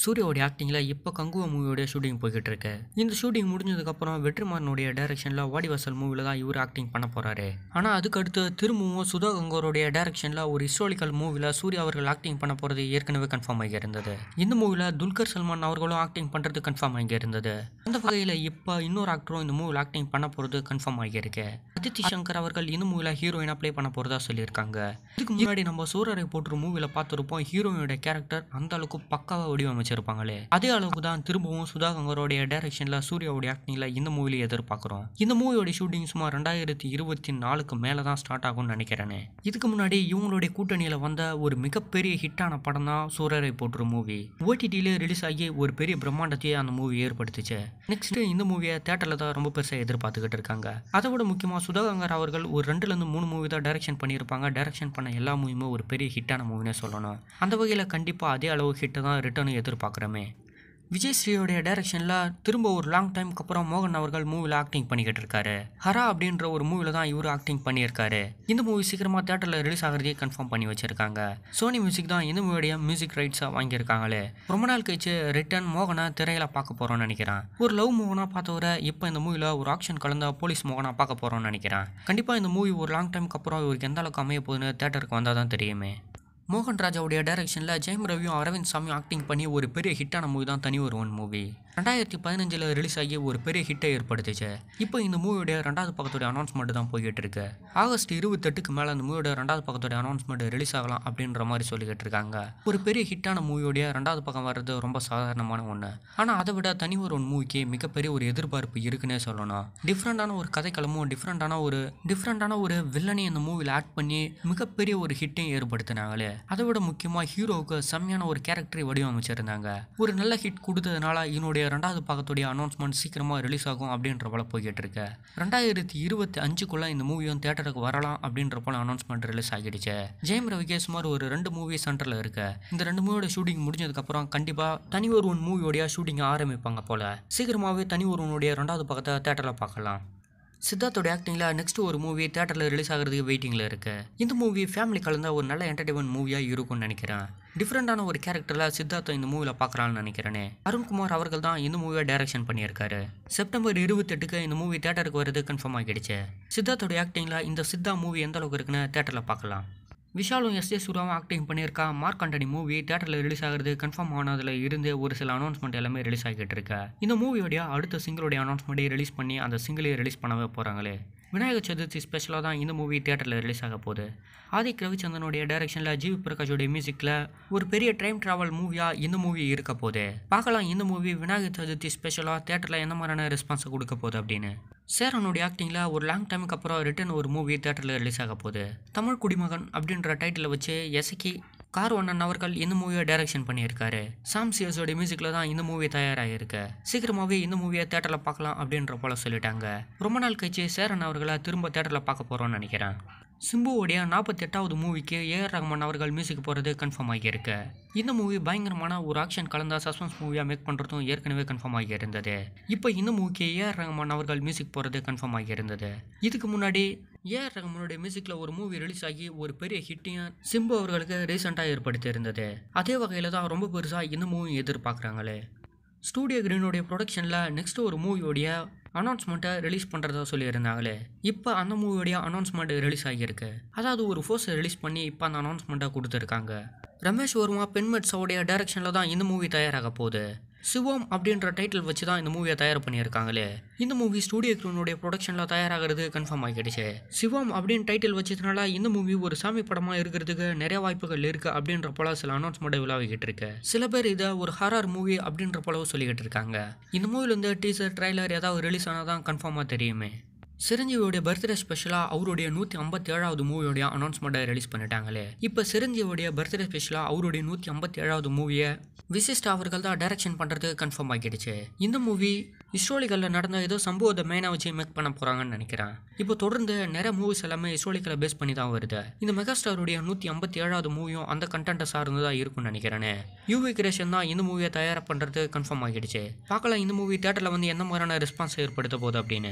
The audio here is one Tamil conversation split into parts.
சூர்யாவோட ஆக்டிங்கில் இப்போ கங்குவா மூவியோட ஷூட்டிங் போய்கிட்டு இருக்கு இந்த ஷூட்டிங் முடிஞ்சதுக்கப்புறம் வெற்றிமாறனுடைய டைரக்ஷனில் வாடிவாசல் மூவியில் தான் இவர் ஆக்டிங் பண்ண போகிறாரு ஆனால் அதுக்கடுத்து திரும்பவும் சுதா கங்கோருடைய டைரக்ஷனில் ஒரு ஹிஸ்டாரிக்கல் மூவியில் சூர்யா அவர்கள் ஆக்டிங் பண்ண போகிறது ஏற்கனவே கன்ஃபார்ம் ஆகி இருந்தது இந்த மூவியில் துல்கர் சல்மான் அவர்களும் ஆக்டிங் பண்ணுறது கன்ஃபார்ம் ஆகி இருந்தது அந்த வகையில் இப்போ இன்னொரு ஆக்டரும் இந்த மூவியில் ஆக்டிங் பண்ண போகிறது கன்ஃபார்ம் ஆகியிருக்கு அதித்தி சங்கர் அவர்கள் இந்த மூவியில் ஹீரோயினாக ப்ளே பண்ண போகிறதா சொல்லியிருக்காங்க இதுக்கு முன்னாடி நம்ம சூரரை போட்டு மூவியில் பார்த்துருப்போம் ஹீரோயினோட கேரக்டர் அந்த அளவுக்கு பக்காவாக வடிவமைச்சிருப்பாங்களே அதே அளவுக்கு தான் திரும்பவும் சுதா கங்கரோடைய டைரக்ஷனில் சூர்யாவுடைய ஆக்டிங்கில் இந்த மூவில எதிர்பார்க்குறோம் இந்த மூவியோட ஷூட்டிங் சுமார் ரெண்டாயிரத்தி இருபத்தி நாலுக்கு மேலே தான் ஸ்டார்ட் ஆகும்னு நினைக்கிறேனே இதுக்கு முன்னாடி இவங்களுடைய கூட்டணியில் வந்த ஒரு மிகப்பெரிய ஹிட்டான படம் தான் சூரரை போட்டு மூவி ஓடிடியிலே ரிலீஸ் ஆகி ஒரு பெரிய பிரம்மாண்டத்தையே அந்த மூவி ஏற்படுத்துச்சு நெக்ஸ்ட் இந்த மூவியை தேட்டரில் தான் ரொம்ப பெருசாக எதிர்பார்த்துக்கிட்டு இருக்காங்க அதை விட முக்கியமாக சுதாகங்கர் அவர்கள் ஒரு ரெண்டுலேருந்து மூணு மூவி தான் டைரக்ஷன் பண்ணியிருப்பாங்க டைரக்ஷன் பண்ண எல்லா மூவியுமே ஒரு பெரிய ஹிட்டான மூவினே சொல்லணும் அந்த வகையில் கண்டிப்பாக அதே அளவு ஹிட்டை தான் ரிட்டர்னும் எதிர்பார்க்குறோமே விஜய் ஸ்ரீயோடைய டைரக்ஷனில் திரும்ப ஒரு லாங் டைமுக்கு அப்புறம் மோகன் அவர்கள் மூவியில் ஆக்டிங் பண்ணிக்கிட்டு இருக்காரு ஹரா அப்படின்ற ஒரு மூவியில் தான் இவர் ஆக்டிங் பண்ணியிருக்காரு இந்த மூவி சீக்கிரமாக தேட்டரில் ரிலீஸ் ஆகிறதே கன்ஃபார்ம் பண்ணி வச்சிருக்காங்க சோனி மியூசிக் தான் இந்த மூவியோடைய மியூசிக் ரைட்ஸாக வாங்கியிருக்காங்களே ரொம்ப நாள் கழிச்சு ரிட்டன் மோகனை திரையில பார்க்க போகிறோம்னு நினைக்கிறேன் ஒரு லவ் மோகனாக பார்த்தவரை இப்போ இந்த மூவியில் ஒரு ஆக்ஷன் கலந்த போலீஸ் மோகனாக பார்க்க போகிறோம்னு நினைக்கிறேன் கண்டிப்பாக இந்த மூவி ஒரு லாங் டைமுக்கு அப்புறம் இவருக்கு எந்த அளவுக்கு அமைய போகுதுன்னு தேட்டருக்கு வந்தால் தான் தெரியுமே மோகன் ராஜாவுடைய டைரக்ஷனில் ஜெயம் ரவியும் அரவிந்த் சாமியும் ஆக்டிங் பண்ணி ஒரு பெரிய ஹிட்டான மூவி தான் தனி ஒருவன் மூவி ரெண்டாயிரத்தி பதினஞ்சில் ரிலீஸ் ஆகி ஒரு பெரிய ஹிட்டை ஏற்படுத்துச்சு இப்போ இந்த மூவியோட ரெண்டாவது பக்கத்தோட அனௌன்ஸ்மெண்ட் தான் போய்கிட்டு இருக்கு ஆகஸ்ட் இருபத்தெட்டுக்கு மேலே அந்த மூவியோட ரெண்டாவது பக்கத்தோட அனௌன்ஸ்மெண்ட் ரிலீஸ் ஆகலாம் அப்படின்ற மாதிரி சொல்லிக்கிட்டு இருக்காங்க ஒரு பெரிய ஹிட்டான மூவியோடைய ரெண்டாவது பக்கம் வர்றது ரொம்ப சாதாரணமான ஒன்று ஆனால் அதை விட தனி ஒரு மூவிக்கு மிகப்பெரிய ஒரு எதிர்பார்ப்பு இருக்குன்னே சொல்லணும் டிஃப்ரெண்டான ஒரு கதைக்களமும் டிஃப்ரெண்டான ஒரு டிஃப்ரெண்டான ஒரு வில்லனை இந்த மூவியில் ஆட் பண்ணி மிகப்பெரிய ஒரு ஹிட்டையும் ஏற்படுத்தினாங்களே அதை விட முக்கியமாக ஹீரோவுக்கு செம்மையான ஒரு கேரக்டரை வடிவமைச்சிருந்தாங்க ஒரு நல்ல ஹிட் கொடுத்ததுனால என்னுடைய ரெண்டாவது பாகத்துடைய அனௌன்ஸ்மெண்ட் சீக்கிரமாக ரிலீஸ் ஆகும் அப்படின்ற போல போய்கிட்டு இருக்கு ரெண்டாயிரத்தி இருபத்தி அஞ்சுக்குள்ள இந்த மூவியும் தேட்டருக்கு வரலாம் அப்படின்ற போல அனௌன்ஸ்மெண்ட் ரிலீஸ் ஆகிடுச்சு ஜெயம் ரவிக்கே சுமார் ஒரு ரெண்டு மூவி சென்டரில் இருக்கு இந்த ரெண்டு மூவியோட ஷூட்டிங் முடிஞ்சதுக்கப்புறம் கண்டிப்பாக தனி ஒருவன் மூவியோடைய ஷூட்டிங் ஆரம்பிப்பாங்க போல சீக்கிரமாகவே தனி ஒருவனுடைய ரெண்டாவது பக்கத்தை தேட்டரில் பார்க்கலாம் சித்தார்த்தோட ஆக்டிங்கில் நெக்ஸ்ட் ஒரு மூவி தேட்டரில் ரிலீஸ் ஆகிறதுக்கு வெயிட்டிங்கில் இருக்கு இந்த மூவி ஃபேமிலி கலந்த ஒரு நல்ல என்டர்டைன்மெண்ட் மூவியாக இருக்கும்னு நினைக்கிறேன் டிஃப்ரெண்டான ஒரு கேரக்டரில் சித்தார்த்தம் இந்த மூவியில் பார்க்குறான்னு நினைக்கிறேனே அருண்குமார் அவர்கள் தான் இந்த மூவியை டைரக்ஷன் பண்ணியிருக்காரு செப்டம்பர் இருபத்தெட்டுக்கு இந்த மூவி தேட்டருக்கு வருது கன்ஃபார்ம் ஆகிடுச்சு சித்தார்த்தோட ஆக்டிங்கில் இந்த சித்தா மூவி எந்த அளவுக்கு இருக்குன்னு தேட்டரில் பார்க்கலாம் விஷாலும் எஸ் ஏ சூராவும் ஆக்டிங் பண்ணியிருக்கா மார்க் ஆண்டனி மூவி தேட்டரில் ரிலீஸ் ஆகிறது கன்ஃபார்ம் ஆனதில் இருந்து ஒரு சில அனௌன்ஸ்மெண்ட் எல்லாமே ரிலீஸ் ஆகிட்டு இருக்கு இந்த மூவியோடைய அடுத்த சிங்கிளோடைய அனௌன்ஸ்மெண்ட்டை ரிலீஸ் பண்ணி அந்த சிங்கிளையும் ரிலீஸ் பண்ணவே போகிறாங்களே விநாயகர் சதுர்த்தி ஸ்பெஷலாக தான் இந்த மூவி தேட்டரில் ரிலீஸ் ஆக போகுது ஆதிக் ரவிச்சந்திரனுடைய டைரக்ஷனில் ஜிவி பிரகாஷோடைய மியூசிக்கில் ஒரு பெரிய டைம் ட்ராவல் மூவியாக இந்த மூவி இருக்க போகுது பார்க்கலாம் இந்த மூவி விநாயகர் சதுர்த்தி ஸ்பெஷலாக தேட்டரில் எந்த மாதிரியான ரெஸ்பான்ஸை கொடுக்க போகுது அப்படின்னு சேரனுடைய ஆக்டிங்கில் ஒரு லாங் டைமுக்கு அப்புறம் ரிட்டன் ஒரு மூவி தேட்டரில் ரிலீஸ் ஆக போகுது தமிழ் குடிமகன் அப்படின்ற டைட்டிலை வச்சு எசக்கி கார் ஒன்னன் அவர்கள் இந்த மூவியை டைரக்ஷன் பண்ணியிருக்காரு சாம் சியர்ஸோட மியூசிக்கில் தான் இந்த மூவி தயாராகிருக்கு சீக்கிரமாகவே இந்த மூவியை தேட்டரில் பார்க்கலாம் அப்படின்ற போல சொல்லிட்டாங்க ரொம்ப நாள் கழிச்சு சேரன் அவர்களை திரும்ப தேட்டரில் பார்க்க போகிறோம்னு நினைக்கிறேன் சிம்புவோடைய நாற்பத்தி எட்டாவது மூவிக்கு ஏஆர் ரஹ்மான் அவர்கள் மியூசிக் போகிறது கன்ஃபார்ம் ஆகியிருக்கு இந்த மூவி பயங்கரமான ஒரு ஆக்ஷன் கலந்த சஸ்பென்ஸ் மூவியாக மேக் பண்ணுறதும் ஏற்கனவே கன்ஃபார்ம் ஆகி இருந்தது இப்போ இந்த மூவிக்கு ஏஆர் ரஹ்மான் அவர்கள் மியூசிக் போகிறது கன்ஃபார்ம் ஆகி இருந்தது இதுக்கு முன்னாடி ஏஆர் ரஹ்மானுடைய மியூசிக்கில் ஒரு மூவி ரிலீஸ் ஆகி ஒரு பெரிய ஹிட்டையும் சிம்பு அவர்களுக்கு ரீசெண்டாக ஏற்படுத்தி இருந்தது அதே வகையில் தான் ரொம்ப பெருசாக இந்த மூவி எதிர்பார்க்குறாங்களே ஸ்டூடியோ கிரீனுடைய ப்ரொடக்ஷனில் நெக்ஸ்ட் ஒரு மூவியோடைய அனௌன்ஸ்மெண்ட்டை ரிலீஸ் பண்ணுறதா சொல்லியிருந்தாங்களே இப்போ அந்த மூவியோடைய அனௌன்ஸ்மெண்ட் ரிலீஸ் ஆகியிருக்கு அதாவது ஒரு ஃபோர்ஸை ரிலீஸ் பண்ணி இப்போ அந்த அனௌன்ஸ்மெண்ட்டை கொடுத்துருக்காங்க ரமேஷ் வர்மா பெண்மெட்ஸோடைய டைரக்ஷனில் தான் இந்த மூவி தயாராக போகுது சிவம் அப்படின்ற டைட்டில் வச்சு தான் இந்த மூவியை தயார் பண்ணியிருக்காங்களே இந்த மூவி ஸ்டூடியோ கிரூனுடைய ப்ரொடக்ஷனில் தயாராகிறது கன்ஃபார்ம் ஆகிடுச்சு சிவம் அப்படின்னு டைட்டில் வச்சதுனால இந்த மூவி ஒரு சாமி படமாக இருக்கிறதுக்கு நிறைய வாய்ப்புகள் இருக்குது அப்படின்ற போல சில அனௌன்ஸ்மெண்ட் விழாவிக்கிட்டு இருக்கு சில பேர் இதை ஒரு ஹாரர் மூவி அப்படின்ற போலவும் சொல்லிக்கிட்டு இருக்காங்க இந்த மூவிலேருந்து டீசர் ட்ரைலர் ஏதாவது ரிலீஸ் ஆனால் தான் கன்ஃபார்மாக தெரியுமே சிரஞ்சீவியோடைய பர்த்டே ஸ்பெஷலாக அவருடைய நூற்றி ஐம்பத்தி ஏழாவது மூவியோடைய அனௌன்ஸ்மெண்ட்டை ரிலீஸ் பண்ணிட்டாங்களே இப்போ சிரஞ்சீவியோடைய பர்த்டே ஸ்பெஷலாக அவருடைய நூற்றி ஐம்பத்தி ஏழாவது மூவியை விசிஷ்ட் அவர்கள் தான் டைரக்ஷன் பண்ணுறதுக்கு கன்ஃபார்ம் ஆகிடுச்சு இந்த மூவி ஹிஸ்டோரிக்கலில் நடந்த ஏதோ சம்பவத்தை மெயினாக வச்சு மேக் பண்ண போகிறாங்கன்னு நினைக்கிறேன் இப்போ தொடர்ந்து நிறைய மூவிஸ் எல்லாமே ஹிஸ்டோரிக்கலை பேஸ் பண்ணி தான் வருது இந்த மெகாஸ்டாருடைய நூற்றி ஐம்பத்தி ஏழாவது மூவியும் அந்த கண்டென்ட்டை சார்ந்து தான் இருக்கும்னு நினைக்கிறேனே யூவி கிரேஷன் தான் இந்த மூவியை தயார் பண்ணுறது கன்ஃபார்ம் ஆகிடுச்சு பார்க்கலாம் இந்த மூவி தேட்டரில் வந்து எந்த மாதிரியான ரெஸ்பான்ஸ் ஏற்படுத்த போகுது அப்படின்னு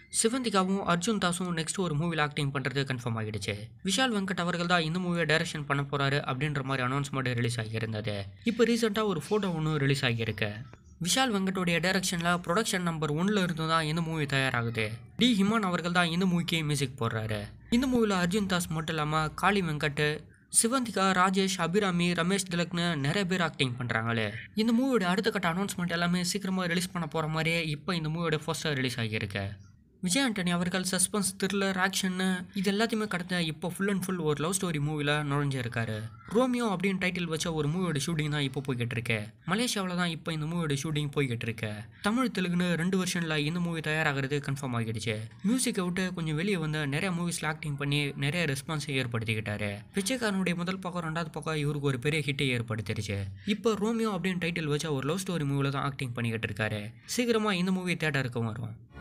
சிவந்திகாவும் அர்ஜுன் தாஸும் நெக்ஸ்ட் ஒரு மூவியில் ஆக்டிங் பண்ணுறது கன்ஃபார்ம் ஆகிடுச்சு விஷால் வெங்கட் அவர்கள் தான் இந்த மூவியை டைரக்ஷன் பண்ண போறாரு அப்படின்ற மாதிரி அனௌன்ஸ்மெண்ட் ரிலீஸ் ஆகியிருந்தது இப்போ ரீசெண்டாக ஒரு ஃபோட்டோ ஒன்று ரிலீஸ் ஆகியிருக்கு விஷால் வெங்கட்டோடைய டைரக்ஷனில் ப்ரொடக்ஷன் நம்பர் ஒன்ல இருந்து தான் இந்த மூவி தயாராகுது டி ஹிமான் அவர்கள் தான் இந்த மூவிக்கு மியூசிக் போடுறாரு இந்த மூவியில் அர்ஜுன் தாஸ் மட்டும் இல்லாமல் காளி வெங்கட் சிவந்திகா ராஜேஷ் அபிராமி ரமேஷ் திலக்னு நிறைய பேர் ஆக்டிங் பண்ணுறாங்களே இந்த மூவியோட அடுத்த கட்ட அனௌன்ஸ்மெண்ட் எல்லாமே சீக்கிரமாக ரிலீஸ் பண்ண போகிற மாதிரியே இப்போ இந்த மூவியோட ஃபர்ஸ்ட்டாக ரிலீஸ் ஆகியிருக்கு விஜய் ஆண்டனி அவர்கள் சஸ்பென்ஸ் த்ரில்லர் ஆக்ஷன்னு இது எல்லாத்தையுமே கடந்த இப்போ ஃபுல் அண்ட் ஃபுல் ஒரு லவ் ஸ்டோரி மூவியில் நுழைஞ்சிருக்காரு ரோமியோ அப்படின்னு டைட்டில் வச்ச ஒரு மூவியோட ஷூட்டிங் தான் இப்போ போய்கிட்டு இருக்கு மலேசியாவில் தான் இப்போ இந்த மூவியோட ஷூட்டிங் போய்கிட்டு இருக்கு தமிழ் தெலுங்குன்னு ரெண்டு வருஷனில் இந்த மூவி தயாராகிறது கன்ஃபார்ம் ஆகிடுச்சு மியூசிக்கை விட்டு கொஞ்சம் வெளியே வந்து நிறைய மூவிஸில் ஆக்டிங் பண்ணி நிறைய ரெஸ்பான்ஸை ஏற்படுத்திக்கிட்டாரு விஜயகாரனுடைய முதல் பக்கம் ரெண்டாவது பக்கம் இவருக்கு ஒரு பெரிய ஹிட்டை ஏற்படுத்திருச்சு இப்போ ரோமியோ அப்படின்னு டைட்டில் வச்ச ஒரு லவ் ஸ்டோரி மூவியில் தான் ஆக்டிங் பண்ணிக்கிட்டு இருக்காரு சீக்கிரமாக இந்த மூவி தேட்டருக்கு வரும்